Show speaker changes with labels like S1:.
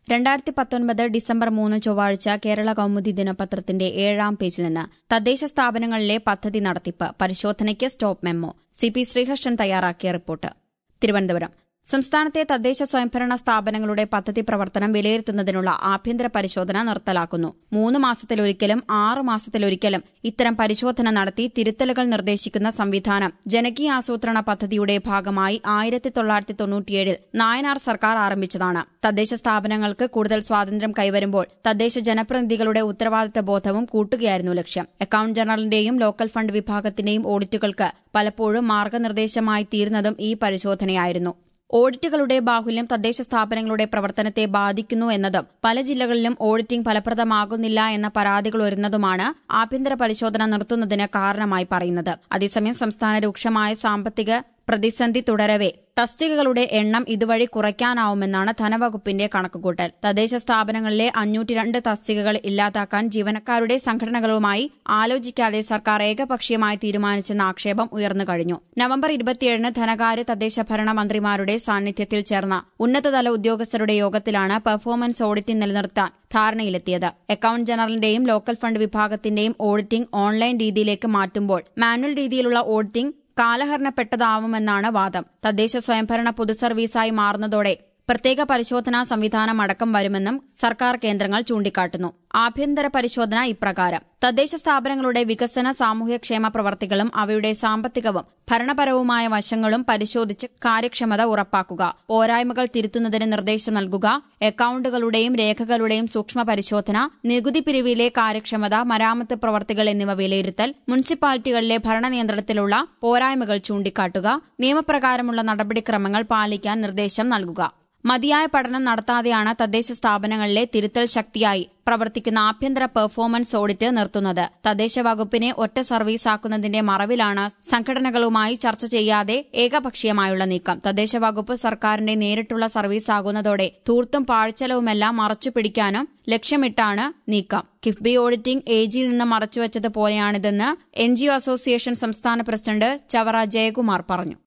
S1: രണ്ടായിരത്തി പത്തൊൻപത് ഡിസംബർ മൂന്ന് ചൊവ്വാഴ്ച കേരള കൗമുദി ദിനപത്രത്തിന്റെ ഏഴാം പേജിൽ നിന്ന് തദ്ദേശ സ്ഥാപനങ്ങളിലെ പദ്ധതി നടത്തിപ്പ് പരിശോധനയ്ക്ക് stop memo C P Sreeharshan തയ്യാറാക്കിയ റിപ്പോർട്ട് തിരുവനന്തപുരം സംസ്ഥാനത്തെ തദ്ദേശ സ്വയംഭരണ സ്ഥാപനങ്ങളുടെ പദ്ധതി പ്രവർത്തനം വിലയിരുത്തുന്നതിനുള്ള ആഭ്യന്തര പരിശോധന നിർത്തലാക്കുന്നു മൂന്ന് മാസത്തിലൊരിക്കലും ആറ് മാസത്തിലൊരിക്കലും ഇത്തരം പരിശോധന നടത്തി തിരുത്തലുകൾ നിർദ്ദേശിക്കുന്ന സംവിധാനം ജനകീയ ആസൂത്രണ പദ്ധതിയുടെ ഭാഗമായി ആയിരത്തി തൊള്ളായിരത്തി തൊണ്ണൂറ്റിയേഴിൽ നായനാർ സർക്കാർ ആരംഭിച്ചതാണ് തദ്ദേശ സ്ഥാപനങ്ങൾക്ക് കൂടുതൽ സ്വാതന്ത്ര്യം കൈവരുമ്പോൾ തദ്ദേശ ജനപ്രതിനിധികളുടെ ഉത്തരവാദിത്ത ബോധവും കൂട്ടുകയായിരുന്നു ലക്ഷ്യം അക്കൌണ്ട് ജനറലിന്റെയും ലോക്കൽ ഫണ്ട് വിഭാഗത്തിന്റെയും ഓഡിറ്റുകൾക്ക് പലപ്പോഴും മാർഗനിർദ്ദേശമായി തീരുന്നതും ഈ പരിശോധനയായിരുന്നു ഓഡിറ്റുകളുടെ ബാഹുല്യം തദ്ദേശ സ്ഥാപനങ്ങളുടെ പ്രവർത്തനത്തെ ബാധിക്കുന്നു എന്നതും പല ജില്ലകളിലും ഓഡിറ്റിംഗ് ഫലപ്രദമാകുന്നില്ല എന്ന പരാതികൾ വരുന്നതുമാണ് ആഭ്യന്തര പരിശോധന നിർത്തുന്നതിന് കാരണമായി പറയുന്നത് അതേസമയം സംസ്ഥാന രൂക്ഷമായ സാമ്പത്തിക പ്രതിസന്ധി തുടരവെ തസ്തികകളുടെ എണ്ണം ഇതുവഴി കുറയ്ക്കാനാവുമെന്നാണ് ധനവകുപ്പിന്റെ കണക്കുകൂട്ടൽ തദ്ദേശ സ്ഥാപനങ്ങളിലെ അഞ്ഞൂറ്റി രണ്ട് തസ്തികകൾ ഇല്ലാതാക്കാൻ ജീവനക്കാരുടെ സംഘടനകളുമായി ആലോചിക്കാതെ സർക്കാർ ഏകപക്ഷീയമായി തീരുമാനിച്ചെന്ന ആക്ഷേപം ഉയർന്നു കഴിഞ്ഞു നവംബർ ഇരുപത്തിയേഴിന് ധനകാര്യ തദ്ദേശ ഭരണ മന്ത്രിമാരുടെ സാന്നിധ്യത്തിൽ ചേർന്ന ഉന്നതതല ഉദ്യോഗസ്ഥരുടെ യോഗത്തിലാണ് പെർഫോമൻസ് ഓഡിറ്റിംഗ് നിലനിർത്താൻ ധാരണയിലെത്തിയത് അക്കൌണ്ട് ജനറലിന്റെയും ലോക്കൽ ഫണ്ട് വിഭാഗത്തിന്റെയും ഓഡിറ്റിംഗ് ഓൺലൈൻ രീതിയിലേക്ക് മാറ്റുമ്പോൾ മാനുവൽ രീതിയിലുള്ള ഓഡിറ്റിംഗ് കാലഹരണപ്പെട്ടതാവുമെന്നാണ് വാദം തദ്ദേശ സ്വയംഭരണ പൊതുസർവീസായി മാറുന്നതോടെ പ്രത്യേക പരിശോധനാ സംവിധാനം അടക്കം വരുമെന്നും സർക്കാർ കേന്ദ്രങ്ങൾ ചൂണ്ടിക്കാട്ടുന്നു ആഭ്യന്തര പരിശോധന ഇപ്രകാരം തദ്ദേശ സ്ഥാപനങ്ങളുടെ വികസന സാമൂഹ്യക്ഷേമ പ്രവർത്തികളും അവയുടെ സാമ്പത്തികവും ഭരണപരവുമായ വശങ്ങളും പരിശോധിച്ച് കാര്യക്ഷമത ഉറപ്പാക്കുക പോരായ്മകൾ തിരുത്തുന്നതിന് നിർദ്ദേശം നൽകുക അക്കൌണ്ടുകളുടെയും രേഖകളുടെയും സൂക്ഷ്മ പരിശോധന നികുതി പിരിവിലെ കാര്യക്ഷമത മരാമത്ത് പ്രവർത്തികൾ എന്നിവ വിലയിരുത്തൽ മുനിസിപ്പാലിറ്റികളിലെ ഭരണനിയന്ത്രണത്തിലുള്ള പോരായ്മകൾ ചൂണ്ടിക്കാട്ടുക നിയമപ്രകാരമുള്ള നടപടിക്രമങ്ങൾ പാലിക്കാൻ നിർദ്ദേശം നൽകുക മതിയായ പഠനം നടത്താതെയാണ് തദ്ദേശ സ്ഥാപനങ്ങളിലെ തിരുത്തൽ ശക്തിയായി പ്രവർത്തിക്കുന്ന ആഭ്യന്തര പെർഫോമൻസ് ഓഡിറ്റ് നിർത്തുന്നത് തദ്ദേശ വകുപ്പിനെ ഒറ്റ സർവീസാക്കുന്നതിന്റെ മറവിലാണ് സംഘടനകളുമായി ചർച്ച ചെയ്യാതെ ഏകപക്ഷീയമായുള്ള നീക്കം തദ്ദേശ വകുപ്പ് സർക്കാരിന്റെ നേരിട്ടുള്ള സർവീസ് ആകുന്നതോടെ ധൂർത്തും പാഴ്ചലവുമെല്ലാം മറച്ചുപിടിക്കാനും ലക്ഷ്യമിട്ടാണ് നീക്കം കിഫ്ബി ഓഡിറ്റിംഗ് എ ജിയിൽ നിന്ന് മറച്ചുവച്ചതുപോലെയാണിതെന്ന് എൻ ജി ഒ അസോസിയേഷൻ സംസ്ഥാന പ്രസിഡന്റ് ചവറ ജയകുമാർ പറഞ്ഞു